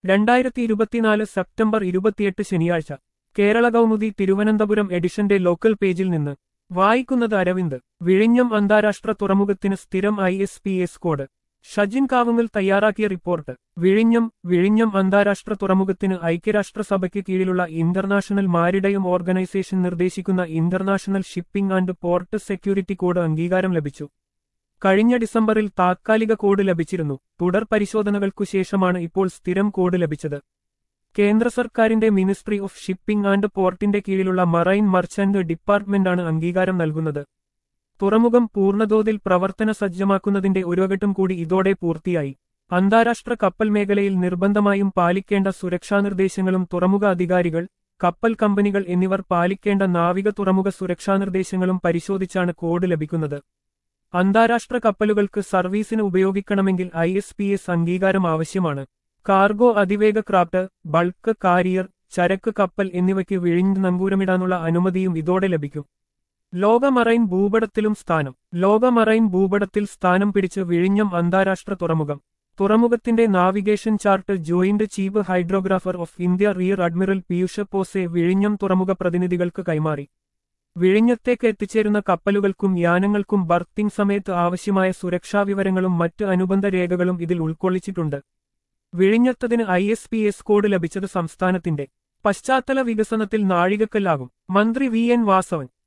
രണ്ടായിരത്തി ഇരുപത്തിനാല് സെപ്റ്റംബർ ഇരുപത്തിയെട്ട് ശനിയാഴ്ച കേരള കൗമുദി തിരുവനന്തപുരം എഡിഷന്റെ ലോക്കൽ പേജിൽ നിന്ന് വായിക്കുന്നത് അരവിന്ദ് വിഴിഞ്ഞം അന്താരാഷ്ട്ര തുറമുഖത്തിന് സ്ഥിരം I S P S code Shajin Kavungal തയ്യാറാക്കിയ റിപ്പോർട്ട് വിഴിഞ്ഞം വിഴിഞ്ഞം അന്താരാഷ്ട്ര തുറമുഖത്തിന് ഐക്യരാഷ്ട്രസഭയ്ക്ക് കീഴിലുള്ള ഇന്റർനാഷണൽ മാരിടൈം ഓർഗനൈസേഷൻ നിർദ്ദേശിക്കുന്ന international shipping and port security code അംഗീകാരം ലഭിച്ചു കഴിഞ്ഞ ഡിസംബറിൽ താത്കാലിക കോഡ് ലഭിച്ചിരുന്നു തുടർ പരിശോധനകൾക്കു ശേഷമാണ് ഇപ്പോൾ സ്ഥിരം കോഡ് ലഭിച്ചത് കേന്ദ്ര സർക്കാരിന്റെ മിനിസ്ട്രി ഓഫ് ഷിപ്പിംഗ് ആൻഡ് പോർട്ടിന്റെ കീഴിലുള്ള മറൈൻ മർച്ചന്റ് ഡിപ്പാർട്ട്മെന്റാണ് അംഗീകാരം നൽകുന്നത് തുറമുഖം പൂർണ്ണതോതിൽ പ്രവർത്തന സജ്ജമാക്കുന്നതിന്റെ ഒരുവഘട്ടം കൂടി ഇതോടെ പൂർത്തിയായി അന്താരാഷ്ട്ര കപ്പൽ മേഖലയിൽ നിർബന്ധമായും പാലിക്കേണ്ട സുരക്ഷാ നിർദ്ദേശങ്ങളും തുറമുഖ അധികാരികൾ കപ്പൽ കമ്പനികൾ എന്നിവർ പാലിക്കേണ്ട നാവിക തുറമുഖ സുരക്ഷാ നിർദ്ദേശങ്ങളും പരിശോധിച്ചാണ് കോഡ് ലഭിക്കുന്നത് അന്താരാഷ്ട്ര കപ്പലുകൾക്ക് സർവീസിന് ഉപയോഗിക്കണമെങ്കിൽ ഐ എസ് പി എസ് അംഗീകാരം ആവശ്യമാണ് കാർഗോ അതിവേഗ ക്രാഫ്റ്റ് ബൾക്ക് കാരിയർ ചരക്ക് കപ്പൽ എന്നിവയ്ക്ക് വിഴിഞ്ഞ് നങ്കൂരമിടാനുള്ള അനുമതിയും ഇതോടെ ലഭിക്കും ലോക മറൈൻ ഭൂപടത്തിലും സ്ഥാനം ലോക മറൈൻ ഭൂപടത്തിൽ സ്ഥാനം പിടിച്ച് വിഴിഞ്ഞം അന്താരാഷ്ട്ര തുറമുഖം തുറമുഖത്തിന്റെ navigation chart joint chief hydrographer of India rear admiral Peeyush Pawsey വിഴിഞ്ഞം തുറമുഖ പ്രതിനിധികൾക്ക് കൈമാറി വിഴിഞ്ഞത്തേക്ക് എത്തിച്ചേരുന്ന കപ്പലുകൾക്കും യാനങ്ങൾക്കും ബർത്തിംഗ് സമയത്ത് ആവശ്യമായ സുരക്ഷാ വിവരങ്ങളും മറ്റ് അനുബന്ധ രേഖകളും ഇതിൽ ഉൾക്കൊള്ളിച്ചിട്ടുണ്ട് വിഴിഞ്ഞത്തതിന് I S P S code ലഭിച്ചത് സംസ്ഥാനത്തിന്റെ പശ്ചാത്തല വികസനത്തിൽ നാഴികക്കല്ലാകും മന്ത്രി വി എൻ വാസവൻ